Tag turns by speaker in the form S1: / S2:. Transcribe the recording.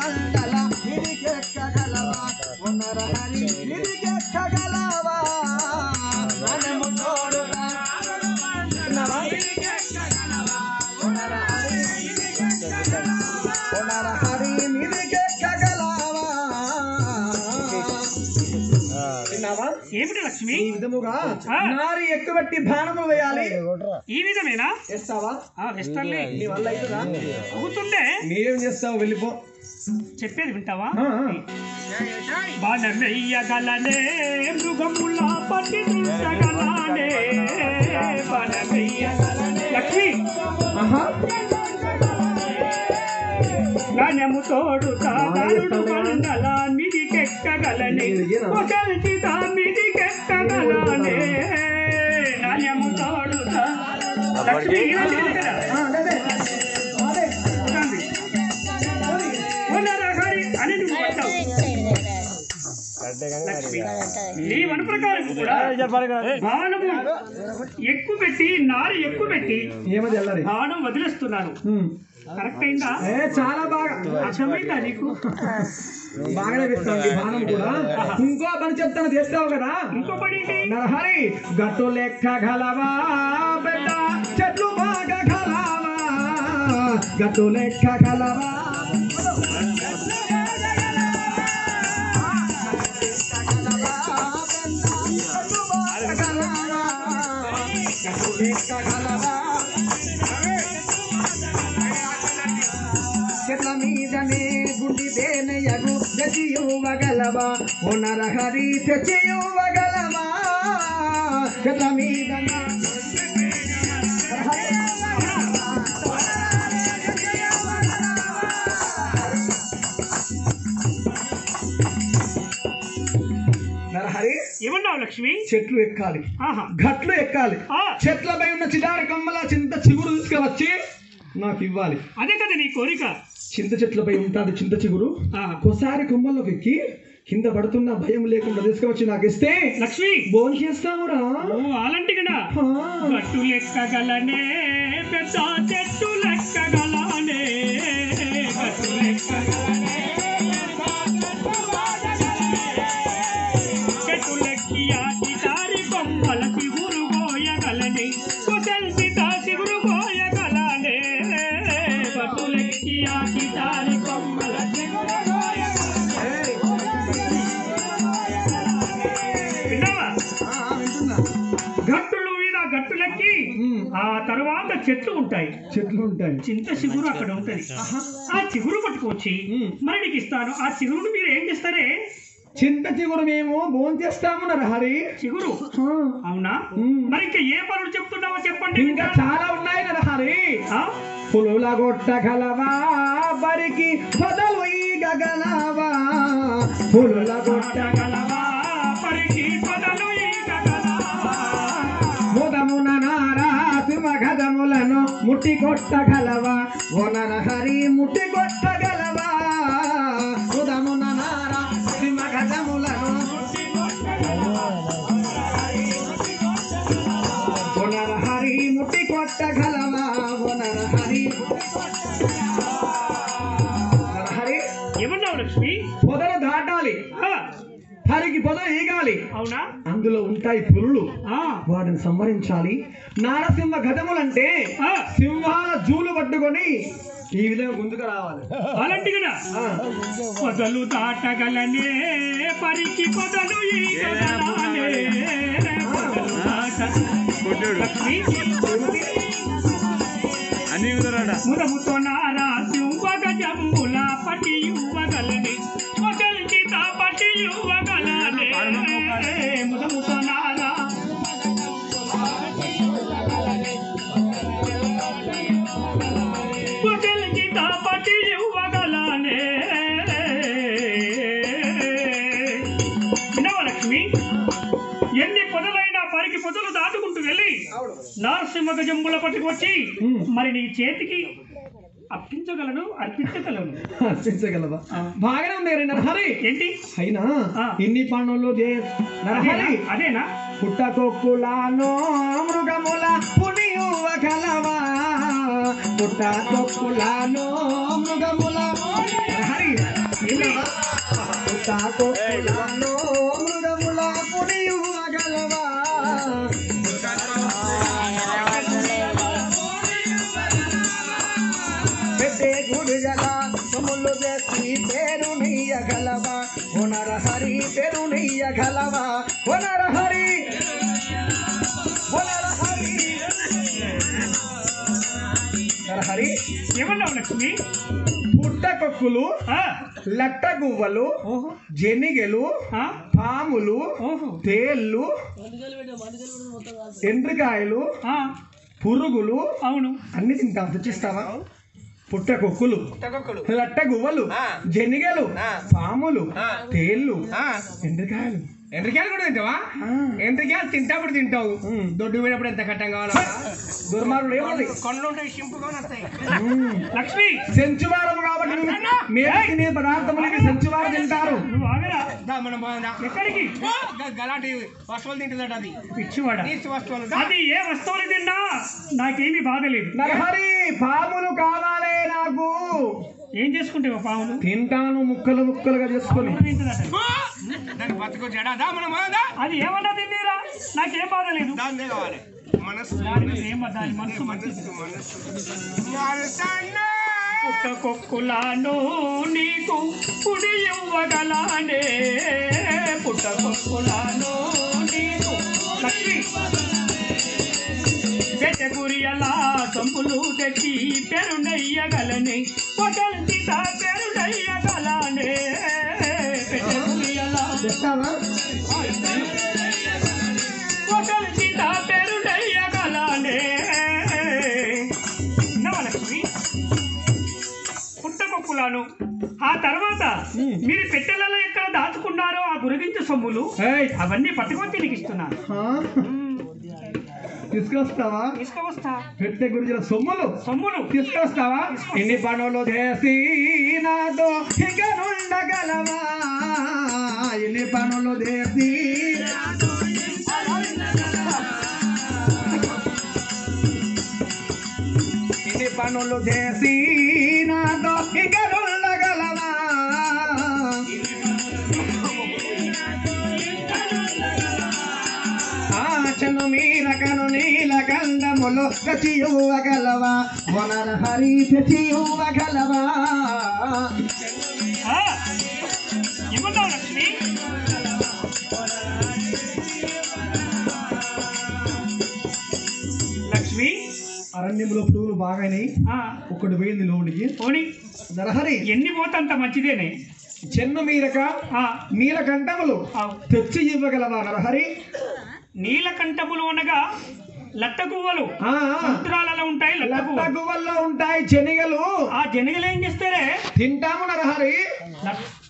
S1: మండల నిరికెక్కగలవా ఓ నరహరి నిరికెక్కగలవా మనము తోడుగా విన్నావా? ఓ నరహరి ఓ నరహరి నిరికెక్కగలవా విన్నావా
S2: ఏమిటి లక్ష్మి
S1: ఈ విధముగా
S2: ఆ.
S1: నారి ఎక్కుబట్టి బాణము వేయాలి
S2: ఈ విధమేనా
S1: చేస్తావా
S2: ఆ వెస్టర్లే
S1: నీ వల్ల అవుతుందా
S2: అవుతుండే
S1: నీవేం చేస్తావు వెళ్ళిపో
S2: చెప్పేది వింటావా
S1: ఆ, ఆ.
S2: బాణమెయ్యగలనే మృగముల పట్టి దుంచగలనే బాణమెయ్యగలనే లక్ష్మి
S1: ఆహా.
S2: గణము తోడు సాధారుడు మండల మిదికెక్కగలని ఒకరికి మిదికెక్కగలనే నాణ్యము తోడు లక్ష్మి ఇలా లేదు కదా
S1: ఆ, అదే, అదే. అదే.
S2: చూడండి. ఓ నరహరి అని నువ్వు పట్టావు లక్ష్మి నీ వన ప్రకారం కూడా బాణము ఎక్కువ పెట్టి నారి ఎక్కువ పెట్టి
S1: ఏమది అల్లరి
S2: బాణం వదిలేస్తున్నాను
S1: ఉమ్.
S2: కరెక్ట్ అయిందా
S1: ఏ చాలా బాగా
S2: అర్థమైందా నీకు
S1: బాగానే పెట్టావు ఈ బాణం కూడా ఇంకో పని చెప్తాను చేస్తావు కదా
S2: ఇంకో పని ఏంటి
S1: నరహరి గట్టు లెక్క గలవా బిడ్డ చెట్లు బాగా గలవా గట్టు లెక్క గలవా చెట్ల మీదనే గుండి దేనయగు తెచ్చియువగలవా ఓ నరహరి తెచ్చియువగలవా చెట్ల మీదనే నరహరి
S2: ఏమన్నావు లక్ష్మి
S1: చెట్లు ఎక్కాలి
S2: ఆహా
S1: గట్లు ఎక్కాలి
S2: ఆ,
S1: చెట్లపై ఉన్న చిదారి కమ్మల చింత చిగురు తీసుకువచ్చి నాకు ఇవ్వాలి
S2: అదే కదా నీ కోరిక
S1: చింత చెట్లపై ఉంటుంది చింత చిగురు
S2: ఆహా.
S1: ఒకసారి కొమ్మల్లోకి ఎక్కి కింద పడుతున్న భయం లేకుండా తీసుకువచ్చి నాకు ఇస్తే
S2: లక్ష్మి
S1: బోన్ చేస్తావురా
S2: ఓ అలాంటి కదా
S1: ఆ.
S2: గట్టు లెక్కగలనే పెద్ద చెట్టు లెక్కగలనే గట్టు లెక్కగలనే చెట్టు లెక్కి ఆటి దారి బొమ్మల సిగురు పోయగలని కొసల్సిత సిగురు పోయగలనే గట్టు లెక్కి ఆటి దారి బొమ్మల సిగురు పోయగలనే విన్నావా
S1: ఆ, వింటున్నా.
S2: గట్టులు మీద గట్టులెక్కి
S1: ఉమ్.
S2: ఆ తర్వాత చెట్లు ఉంటాయి
S1: చెట్లు ఉంటాయి
S2: చింత చిగురు అక్కడ ఉంటది ఆ చిగురు పట్టుకొచ్చి
S1: ఉమ్.
S2: మరి నీకు ఇస్తాను ఆ చిగురును మీరు ఏం చేస్తారే
S1: చింత చిగురు మేము భోజనం చేస్తాము నరహరి
S2: చిగురు
S1: ఆ,
S2: అవునా
S1: ఉమ్.
S2: మరి ఇంకా ఏ పనులు చెప్తున్నావో చెప్పండి
S1: ఇంకా చాలా ఉన్నాయి నరహరి
S2: ఆ?
S1: పులుల గొట్టగలవా బరికి బదలు ఈగగలవా పులుల గొట్ట
S2: కొట్టగలవా? పరికి పొదలు ఈగగలవా?
S1: ముదమున నారా సింహగదములను ముట్టి కొట్టగలవా ఓ నరహరి ముట్టి కొట్టగలవా ముదమున నారా సింహగదములను ఓ నరహరి ముట్టి కొట్టగలవా ఓ నరహరి నరహరి
S2: ఏమన్నావు లక్ష్మి
S1: పొదలు దాటాలి
S2: ఆ,
S1: హరికి పొదలు ఈగాలి
S2: అవునా
S1: అందులో ఉంటాయి పురులు
S2: ఆ,
S1: వాటిని సంహరించాలి నారసింహ గదములంటే
S2: ఆ,
S1: సింహాల జూలు పట్టుకొని ఈ విధంగా ముందుకు రావాలి
S2: అలాంటి కదా
S1: ఆ,
S2: పొదలు దాటగలనే పరికి పొదలు ఈగగలనే పొదలు దాట లక్ష్మి
S3: అన్ని కుదరాడ
S2: ముదముతో నారా సింహగ జంబుల పటి యువగలని మొదలికి తా పటి యువగలనే ముదముతో నారా మొదలికి తా పటి యువగలనే వినవా లక్ష్మి ఎన్ని పొదలైనా పరికి పొదలు దాటుకుంటూ వెళ్ళి నరసింహ గజంబుల పట్టుకొచ్చి
S1: ఉమ్.
S2: మరి నీ చేతికి అర్పించగలను అర్పించగలను
S1: అర్పించగలవా బాగానే ఉంది రే నరహరి
S2: ఏంటి
S1: అయినా
S2: ఆ.
S1: ఇన్ని పనులు చే
S2: అదేనా
S1: నరహరి
S2: అదేనా
S1: పుట్టకొక్కులానో మృగముల పునియువగలవా పుట్టకొక్కులానో మృగముల నరహరి విన్నావా? పుట్టకొక్కులను మృగముల పుడియువగలవా? పెట్టే గుడిగల సొమ్ములు తెచ్చి పేరు నెయ్యగలవా ఓనర హరి పేరు నెయ్యగలవా ఓనర హరి ఓనర హరి నరహరి
S2: ఏమన్నావు లక్ష్మి
S1: పుట్టకొక్కులు
S2: ఆ,
S1: లట్ట గువ్వలు
S2: ఓహో
S1: జెనిగెలు
S2: ఆ,
S1: పాములు
S2: ఓహో
S1: తేళ్ళు ఎండ్రికాయలు
S2: ఆ,
S1: పురుగులు
S2: అవును
S1: అన్ని తింటాం తెచ్చిస్తావా పుట్టకొక్కులు లట్ట గువ్వలు జెనిగెలు పాములు తేళ్ళు ఎండ్రికాయలు
S3: ఎండ్రికాయలు కూడా తింటావా ఎండ్రికాయలు తింటాప్పుడు తింటావు దొడ్డు పోయినప్పుడు ఎంత కట్టం కావాలా
S1: దుర్మార్గుడు ఏమది
S3: కొండలు ఉంటాయి షింపుగా వస్తాయి
S2: లక్ష్మి
S1: సెంచువారం కాబట్టి మీరు తినే పదార్థములకి సెంచువారం తింటారు
S2: నువ్వు ఆగరా
S3: దా మనం పోదా
S2: ఎక్కడికి
S3: గలాంటి వస్తువులు తింటుందట అది
S2: పిచ్చివాడ
S3: నీచు వస్తువులు
S2: అది ఏ వస్తువులు తిన్నా నాకేమీ బాధ లేదు
S1: నరహరి పాములు కావాలే నాకు
S2: ఏం చేసుకుంటావు పావులు
S1: తింటాను ముక్కలు ముక్కలుగా చేసుకొని
S2: తింటుందట
S3: దాని బతుకు జడా దా మనం పోదా
S2: అది ఏమన్నా తిందిరా నాకేం బాధ లేదు
S3: దాన్నే కావాలి మనస్సు
S2: దాని మీద ఏం దాని మనసు మంచిది
S3: మనస్సు మనసన్నా
S2: పుట్టకొక్కులాను నీకు పుడి ఇవ్వగలానే పుట్టకొక్కులాను నీకు లక్ష్మి పెట్టగురియలా సొంపులు తెచ్చి పెరునయ్యగలని పొటల్చిత పెరునయ్యగలనే పెట్టగురియలా
S1: తెస్తావా
S2: పొటల్చిత పెరునయ్యగలనే నవలక్ష్మి పుట్టకొక్కులాను ఆ తర్వాత మీరు పెట్టెలలో ఎక్కడ దాచుకున్నారో ఆ గురిగించు సొమ్ములు
S1: ఏయ్,
S2: అవన్నీ పట్టుకొని తిరిగి ఇస్తున్నాను
S1: ఆ? తీసుకొస్తావా
S2: తీసుకువస్తా
S1: పెట్టే గురించి సొమ్ములు
S2: సొమ్ములు
S1: తీసుకొస్తావా ఎన్ని పనులు చేసి నాతో ఇక నుండగలవా ఎన్ని పనులు చేసి ఎన్ని పనులు చేసి నాతో ఇక నుండగలవా ఆచను మీరకను నీల గంధములు ప్రతియువగలవా వనర హరి ప్రతియువగలవా
S2: ఆ, ఇవ్వన్నావు లక్ష్మి లక్ష్మి
S1: అరణ్యంలో పురుగులు బాగానే
S2: ఆ,
S1: ఒకటి పోయింది లోనికి
S2: పోనీ
S1: నరహరి
S2: ఎన్ని పోతంత మంచిదేనే
S1: చెన్ను మీరక
S2: ఆ,
S1: నీలకంఠములు
S2: ఆవు.
S1: తెచ్చి ఇవ్వగలవా నరహరి
S2: నీలకంఠములు అనగా లట్టగువ్వలు
S1: ఆ,
S2: సముద్రాలలో ఉంటాయి
S1: లట్ట
S2: లట్టగువ్వలు
S1: గువ్వల్లో ఉంటాయి శనిగలు
S2: ఆ జనగలు ఏం చేస్తారే
S1: తింటాము నరహరి
S2: లట్-